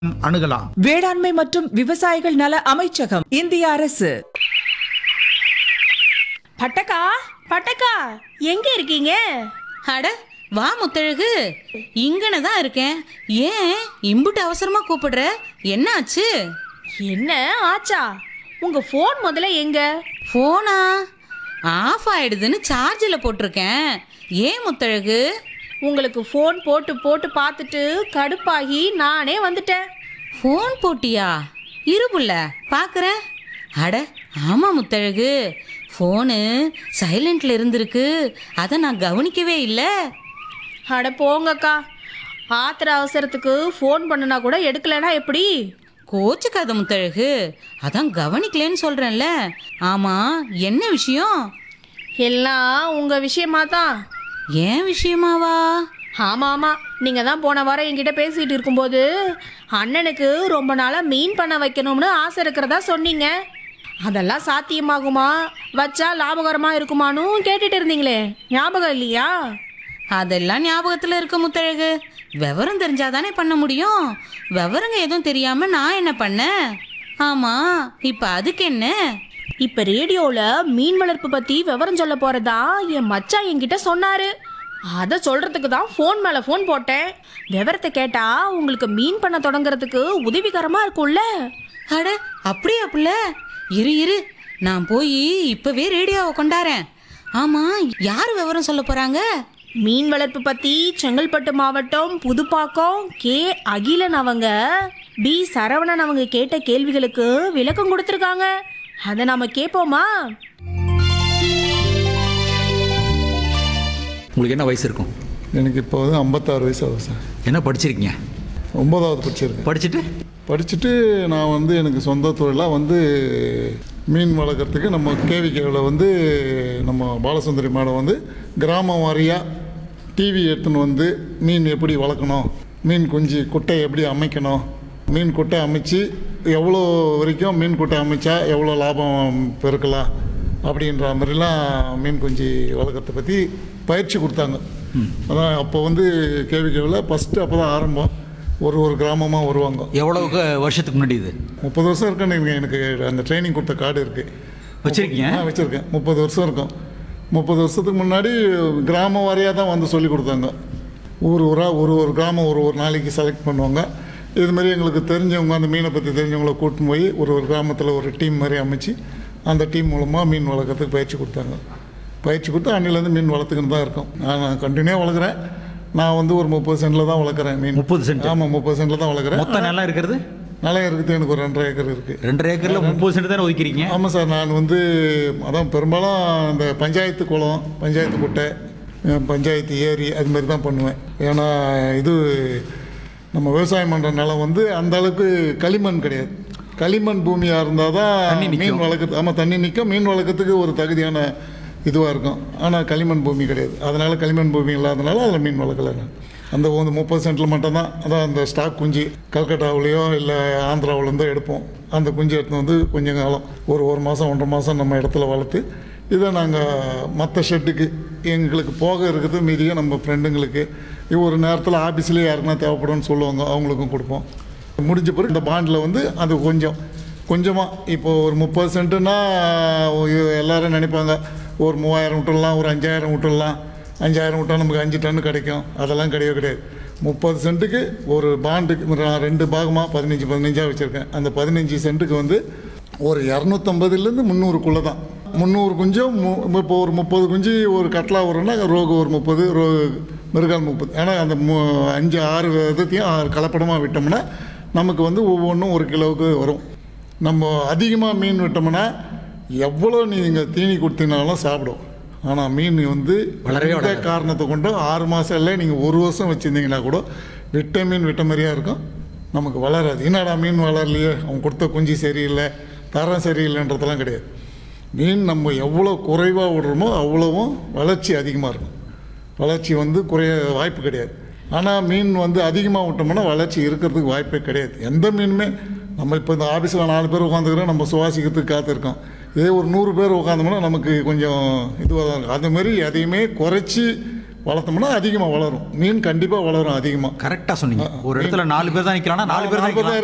அணுகலாம் வேளாண்மை மற்றும் விவசாயிகள் நல அமைச்சகம் இந்திய அரசு பட்டக்கா பட்டக்கா எங்க இருக்கீங்க அட வா முத்தழகு இங்கன தான் இருக்கேன் ஏன் இம்புட்டு அவசரமா கூப்பிடுற என்னாச்சு என்ன ஆச்சா உங்க ஃபோன் முதல்ல எங்க போனா ஆஃப் ஆயிடுதுன்னு சார்ஜில் போட்டிருக்கேன் ஏன் முத்தழகு உங்களுக்கு ஃபோன் போட்டு போட்டு பார்த்துட்டு கடுப்பாகி நானே வந்துட்டேன் ஃபோன் போட்டியா இருபுள்ள பார்க்குறேன் அட ஆமாம் முத்தழகு ஃபோனு சைலண்ட்ல இருந்திருக்கு அதை நான் கவனிக்கவே இல்லை அட போங்கக்கா ஆத்திர அவசரத்துக்கு ஃபோன் பண்ணுனா கூட எடுக்கலைன்னா எப்படி கோச்சுக்காத முத்தழகு அதான் கவனிக்கலன்னு சொல்கிறேன்ல ஆமாம் என்ன விஷயம் எல்லாம் உங்க விஷயமா தான் ஏன் விஷயமாவா ஆமா ஆமா நீங்க தான் போன வாரம் என்கிட்ட பேசிட்டு இருக்கும்போது அண்ணனுக்கு ரொம்ப நாளா மீன் பண்ண வைக்கணும்னு ஆசை இருக்கிறதா சொன்னீங்க அதெல்லாம் சாத்தியமாகுமா வச்சா லாபகரமா இருக்குமான்னு கேட்டுட்டு இருந்தீங்களே ஞாபகம் இல்லையா அதெல்லாம் ஞாபகத்தில் இருக்க முத்தழகு விவரம் தெரிஞ்சாதானே பண்ண முடியும் விவரங்க எதுவும் தெரியாம நான் என்ன பண்ணேன் ஆமா இப்ப அதுக்கு என்ன இப்ப ரேடியோல மீன் வளர்ப்பு பத்தி விவரம் சொல்ல போறதா என் மச்சான் என்கிட்ட சொன்னாரு அதை சொல்றதுக்கு தான் ஃபோன் மேல ஃபோன் போட்டேன் விவரத்தை கேட்டா உங்களுக்கு மீன் பண்ண தொடங்குறதுக்கு உதவிகரமா இருக்கும்ல அட அப்படியா புள்ள இரு இரு நான் போய் இப்பவே ரேடியோவை கொண்டாரேன் ஆமா யார் விவரம் சொல்ல போறாங்க மீன் வளர்ப்பு பத்தி செங்கல்பட்டு மாவட்டம் புதுப்பாக்கம் கே அகிலன் அவங்க பி சரவணன் அவங்க கேட்ட கேள்விகளுக்கு விளக்கம் கொடுத்துருக்காங்க அதை நாம கேட்போமா உங்களுக்கு என்ன வயசு இருக்கும் எனக்கு இப்போ வந்து ஐம்பத்தாறு வயசு ஆகுது சார் என்ன படிச்சிருக்கீங்க ஒன்பதாவது படிச்சிருக்கேன் படிச்சுட்டு படிச்சுட்டு நான் வந்து எனக்கு சொந்த தொழிலாக வந்து மீன் வளர்க்குறதுக்கு நம்ம கேவிகேவில் வந்து நம்ம பாலசுந்தரி மேடம் வந்து கிராம வாரியாக டிவி எடுத்துன்னு வந்து மீன் எப்படி வளர்க்கணும் மீன் குஞ்சு குட்டை எப்படி அமைக்கணும் மீன் குட்டை அமைச்சு எவ்வளோ வரைக்கும் மீன் குட்டை அமைச்சா எவ்வளோ லாபம் பெருக்கலாம் அப்படின்ற மாதிரிலாம் மீன் குஞ்சு வளர்க்குறத பற்றி பயிற்சி கொடுத்தாங்க அதான் அப்போ வந்து கேவிகேவில் ஃபஸ்ட்டு அப்போ தான் ஆரம்பம் ஒரு ஒரு கிராமமாக வருவாங்க எவ்வளவுக்கு வருஷத்துக்கு முன்னாடி இது முப்பது வருஷம் இருக்குன்னு எனக்கு- எனக்கு அந்த ட்ரைனிங் கொடுத்த கார்டு இருக்குது வச்சிருக்கீங்க? ஆ வச்சுருக்கேன் முப்பது வருஷம் இருக்கும் முப்பது வருஷத்துக்கு முன்னாடி கிராம வாரியாக தான் வந்து சொல்லி கொடுத்தாங்க ஊர் ஊராக ஒரு ஒரு கிராமம் ஒரு ஒரு நாளைக்கு செலக்ட் பண்ணுவாங்க இது மாதிரி எங்களுக்கு தெரிஞ்சவங்க அந்த மீனை பற்றி தெரிஞ்சவங்கள கூட்டின்னு போய் ஒரு ஒரு கிராமத்தில் ஒரு டீம் மாதிரி அமைச்சு அந்த டீம் மூலமாக மீன் வளர்க்குறதுக்கு பயிற்சி கொடுத்தாங்க பயிற்சி கொடுத்து அன்னிலேருந்து மீன் வளர்த்துக்கின்னு தான் இருக்கோம் நான் கண்டினியூவாக வளர்க்குறேன் நான் வந்து ஒரு முப்பது சென்டில் தான் வளர்க்குறேன் மீன் 30 சென்ட்? ஆமாம் முப்பது சென்டில் தான் வளர்க்குறேன் மொத்த நிலம் இருக்கிறது நிலம் இருக்குது எனக்கு ஒரு ரெண்டரை ஏக்கர் இருக்குது ரெண்டரை ஏக்கர்ல முப்பது சென்ட் தானே ஒதுக்கிறீங்க ஆமாம் சார் நான் வந்து அதான் பெரும்பாலும் இந்த பஞ்சாயத்து குளம் பஞ்சாயத்து குட்டை அஹ் பஞ்சாயத்து ஏரி அது மாதிரி தான் பண்ணுவேன் ஏன்னா இது நம்ம விவசாயம் பண்ணுற நிலம் வந்து அந்த அளவுக்கு களிமண் கிடையாது களிமண் பூமியாக இருந்தால் தண்ணி தான் நிக்கும். மீன் வளர்க்குறது ஆமாம் தண்ணி நிற்கும் மீன் வளர்க்கறதுக்கு ஒரு தகுதியான இதுவாக இருக்கும் ஆனால் களிமண் பூமி கிடையாது அதனால் களிமண் பூமி இல்லாதனால அதில் மீன் வளர்க்கல நான் அந்த வந்து முப்பது சென்டில் மட்டும்தான் அதான் அந்த ஸ்டாக் குஞ்சு கல்கட்டாவிலையோ இல்லை ஆந்திராவிலேருந்தோ எடுப்போம் அந்த குஞ்சு எடுத்துன்னு வந்து கொஞ்சம் காலம் ஒரு ஒரு மாதம் ஒன்றரை மாதம் நம்ம இடத்துல வளர்த்து இதை நாங்கள் மற்ற ஷெட்டுக்கு எங்களுக்கு போக இருக்குது மீதியாக நம்ம ஃப்ரெண்டுங்களுக்கு ஒரு நேரத்தில் ஆஃபீஸ்லேயே யாருக்குன்னா தேவைப்படும்னு சொல்லுவாங்க அவங்களுக்கும் கொடுப்போம் முடிஞ்ச பிறகு இந்த பாண்டில் வந்து அது கொஞ்சம் கொஞ்சமாக இப்போ ஒரு முப்பது சென்ட்டுன்னா எல்லாரும் நினைப்பாங்க ஒரு மூவாயிரம் விட்டுடலாம் ஒரு அஞ்சாயிரம் விட்டுடலாம் அஞ்சாயிரம் விட்டா நமக்கு அஞ்சு டன்னு கிடைக்கும் அதெல்லாம் கிடையவே கிடையாது முப்பது சென்ட்டுக்கு ஒரு பாண்டுக்கு நான் ரெண்டு பாகமாக பதினஞ்சு பதினஞ்சாக வச்சுருக்கேன் அந்த பதினஞ்சு சென்ட்டுக்கு வந்து ஒரு இரநூத்தம்பதுலேருந்து முந்நூறுக்குள்ளே தான் முந்நூறு குஞ்சும் மு இப்போ ஒரு முப்பது குஞ்சு ஒரு கட்லா வரும்னா ரோகு ஒரு முப்பது ரோ மிருகால் முப்பது ஏன்னா அந்த மு அஞ்சு ஆறு விதத்தையும் ஆறு கலப்படமாக விட்டோம்னா நமக்கு வந்து ஒவ்வொன்றும் ஒரு கிலோவுக்கு வரும் நம்ம அதிகமாக மீன் விட்டோம்னா எவ்வளோ நீங்கள் தீனி கொடுத்தீங்கனாலும் சாப்பிடும் ஆனால் மீன் வந்து வளரவே எந்த வளராது. காரணத்தை கொண்டும் ஆறு மாதம் இல்லை நீங்கள் ஒரு வருஷம் வச்சுருந்தீங்கன்னா கூட விட்ட மீன் விட்ட மாதிரியா இருக்கும் நமக்கு வளராது என்னடா மீன் வளரலையே அவன் கொடுத்த குஞ்சு சரியில்லை தரம் சரியில்லைன்றதெல்லாம் கிடையாது மீன் நம்ம எவ்வளோ குறைவாக விடுறோமோ அவ்வளவும் வளர்ச்சி அதிகமாக இருக்கும் வளர்ச்சி வந்து குறைய வாய்ப்பு கிடையாது ஆனால் மீன் வந்து அதிகமாக விட்டோம்னா வளர்ச்சி இருக்கிறதுக்கு வாய்ப்பே கிடையாது எந்த மீனுமே நம்ம இப்போ இந்த ஆஃபீஸில் நாலு பேர் உட்காந்துக்கிறோம் நம்ம சுவாசிக்கிறதுக்கு காத்திருக்கோம் இதே ஒரு நூறு பேர் உட்காந்தோம்னா நமக்கு கொஞ்சம் இதுவாக தான் இருக்கும் அது மாதிரி எதையுமே குறைச்சி வளர்த்தோம்னா அதிகமாக வளரும் மீன் கண்டிப்பாக வளரும் அதிகமாக கரெக்டா சொன்னீங்க ஒரு இடத்துல நாலு பேர் தான் நிக்கலாம்னா நாலு பேர் தான் நாலு பேர் தான் நிக்கலாம்